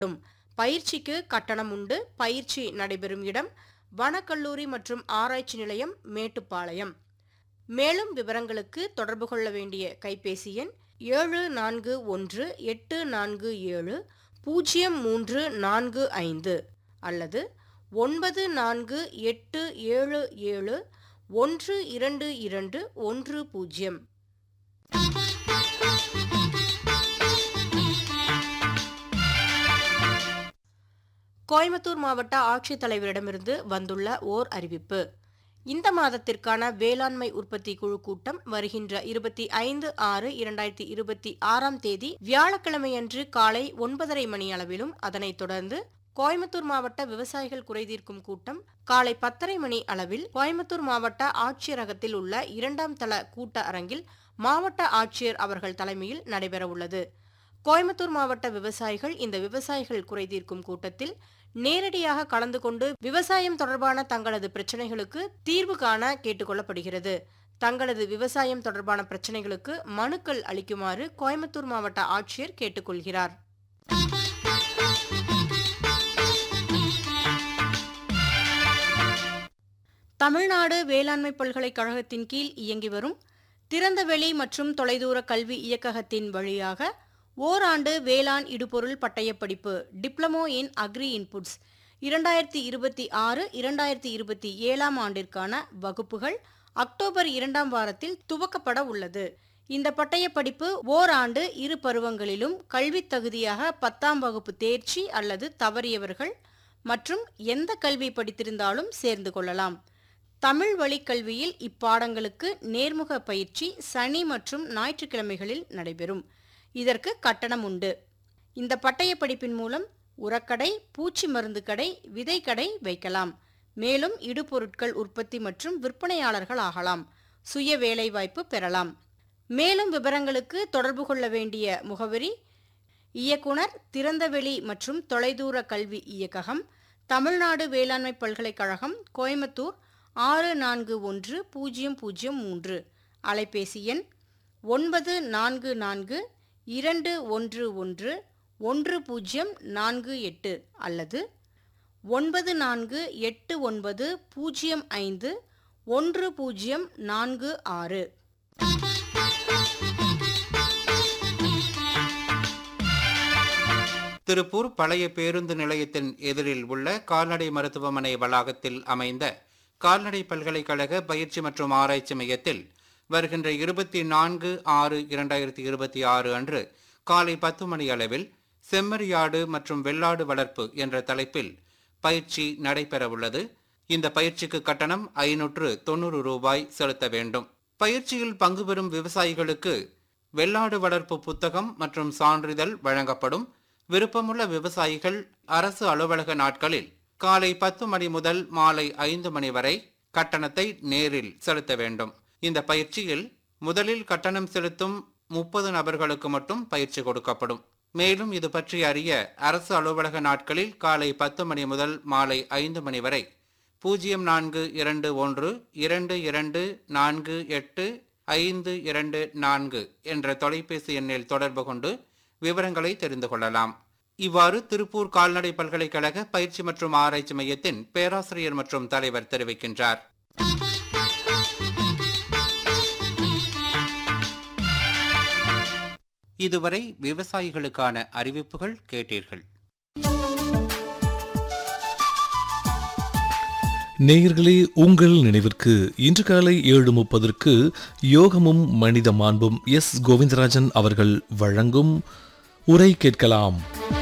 பயிற்சிக்கு கட்டணம் உண்டு பயிற்சி நடைபெறும் இடம் வனக்கல்லூரி மற்றும் ஆராய்ச்சி நிலையம் மேட்டுப்பாளையம் மேலும் விவரங்களுக்கு தொடர்பு கொள்ள வேண்டிய கைபேசி எண் ஏழு நான்கு ஒன்று எட்டு நான்கு ஏழு பூஜ்ஜியம் மூன்று நான்கு ஐந்து அல்லது ஒன்பது நான்கு எட்டு ஏழு ஏழு ஒன்று இரண்டு இரண்டு ஒன்று பூஜ்ஜியம் கோயம்புத்தூர் மாவட்ட ஆட்சித்தலைவரிடமிருந்து வந்துள்ள ஓர் அறிவிப்பு இந்த மாதத்திற்கான வேளாண்மை உற்பத்தி குழு கூட்டம் வருகின்ற இருபத்தி ஐந்து ஆறு இரண்டாயிரத்தி இருபத்தி ஆறாம் தேதி வியாழக்கிழமையன்று காலை ஒன்பதரை மணி அளவிலும் அதனைத் தொடர்ந்து கோயம்புத்தூர் மாவட்ட விவசாயிகள் குறைதீர்க்கும் கூட்டம் காலை பத்தரை மணி அளவில் கோயம்புத்தூர் மாவட்ட ஆட்சியரகத்தில் உள்ள இரண்டாம் தள கூட்ட அரங்கில் மாவட்ட ஆட்சியர் அவர்கள் தலைமையில் நடைபெறவுள்ளது கோயம்புத்தூர் மாவட்ட விவசாயிகள் இந்த விவசாயிகள் குறைதீர்க்கும் கூட்டத்தில் நேரடியாக கலந்து கொண்டு விவசாயம் தொடர்பான தங்களது பிரச்சனைகளுக்கு தீர்வு காண கேட்டுக்கொள்ளப்படுகிறது தங்களது விவசாயம் தொடர்பான பிரச்சனைகளுக்கு மனுக்கள் அளிக்குமாறு கோயம்புத்தூர் மாவட்ட ஆட்சியர் கேட்டுக்கொள்கிறார் தமிழ்நாடு வேளாண்மை பல்கலைக்கழகத்தின் கீழ் இயங்கி வரும் திறந்தவெளி மற்றும் தொலைதூர கல்வி இயக்ககத்தின் வழியாக ஓராண்டு வேளாண் இடுபொருள் பட்டயப்படிப்பு டிப்ளமோ இன் அக்ரி இன்புட்ஸ் இரண்டாயிரத்தி இருபத்தி ஆறு இரண்டாயிரத்தி இருபத்தி ஏழாம் ஆண்டிற்கான வகுப்புகள் அக்டோபர் இரண்டாம் வாரத்தில் துவக்கப்பட உள்ளது இந்த பட்டயப்படிப்பு ஓராண்டு இரு பருவங்களிலும் கல்வித் தகுதியாக பத்தாம் வகுப்பு தேர்ச்சி அல்லது தவறியவர்கள் மற்றும் எந்த கல்வி படித்திருந்தாலும் சேர்ந்து கொள்ளலாம் தமிழ் வழிக் கல்வியில் இப்பாடங்களுக்கு நேர்முக பயிற்சி சனி மற்றும் ஞாயிற்றுக்கிழமைகளில் நடைபெறும் இதற்கு கட்டணம் உண்டு இந்த பட்டய படிப்பின் மூலம் உரக்கடை பூச்சி மருந்து கடை விதை கடை வைக்கலாம் மேலும் இடுபொருட்கள் உற்பத்தி மற்றும் விற்பனையாளர்கள் ஆகலாம் சுய வேலைவாய்ப்பு பெறலாம் மேலும் விவரங்களுக்கு தொடர்பு கொள்ள வேண்டிய முகவரி இயக்குனர் திறந்தவெளி மற்றும் தொலைதூர கல்வி இயக்ககம் தமிழ்நாடு வேளாண்மை பல்கலைக்கழகம் கோயம்புத்தூர் ஆறு நான்கு ஒன்று பூஜ்ஜியம் பூஜ்ஜியம் மூன்று அலைபேசி எண் ஒன்பது நான்கு நான்கு இரண்டு ஒன்று ஒன்று ஒன்று பூஜ்ஜியம் நான்கு எட்டு அல்லது ஒன்பது நான்கு எட்டு ஒன்பது பூஜ்ஜியம் ஐந்து ஒன்று பூஜ்ஜியம் நான்கு ஆறு திருப்பூர் பழைய பேருந்து நிலையத்தின் எதிரில் உள்ள கால்நடை மருத்துவமனை வளாகத்தில் அமைந்த கால்நடை பல்கலைக்கழக பயிற்சி மற்றும் ஆராய்ச்சி மையத்தில் வருகின்ற இருபத்தி நான்கு ஆறு இரண்டாயிரத்தி இருபத்தி ஆறு அன்று காலை பத்து மணி அளவில் செம்மறியாடு மற்றும் வெள்ளாடு வளர்ப்பு என்ற தலைப்பில் பயிற்சி நடைபெறவுள்ளது இந்த பயிற்சிக்கு கட்டணம் ஐநூற்று தொண்ணூறு ரூபாய் செலுத்த வேண்டும் பயிற்சியில் பங்கு பெறும் விவசாயிகளுக்கு வெள்ளாடு வளர்ப்பு புத்தகம் மற்றும் சான்றிதழ் வழங்கப்படும் விருப்பமுள்ள விவசாயிகள் அரசு அலுவலக நாட்களில் காலை பத்து மணி முதல் மாலை ஐந்து மணி வரை கட்டணத்தை நேரில் செலுத்த வேண்டும் இந்த பயிற்சியில் முதலில் கட்டணம் செலுத்தும் முப்பது நபர்களுக்கு மட்டும் பயிற்சி கொடுக்கப்படும் மேலும் இது பற்றி அறிய அரசு அலுவலக நாட்களில் காலை பத்து மணி முதல் மாலை ஐந்து மணி வரை பூஜ்ஜியம் நான்கு இரண்டு ஒன்று இரண்டு இரண்டு நான்கு எட்டு ஐந்து இரண்டு நான்கு என்ற தொலைபேசி எண்ணில் தொடர்பு கொண்டு விவரங்களை தெரிந்து கொள்ளலாம் இவ்வாறு திருப்பூர் கால்நடை பல்கலைக்கழக பயிற்சி மற்றும் ஆராய்ச்சி மையத்தின் பேராசிரியர் மற்றும் தலைவர் தெரிவிக்கின்றார் இதுவரை விவசாயிகளுக்கான அறிவிப்புகள் கேட்டீர்கள் நேயர்களே உங்கள் நினைவிற்கு இன்று காலை ஏழு முப்பதற்கு யோகமும் மனித மாண்பும் எஸ் கோவிந்தராஜன் அவர்கள் வழங்கும் உரை கேட்கலாம்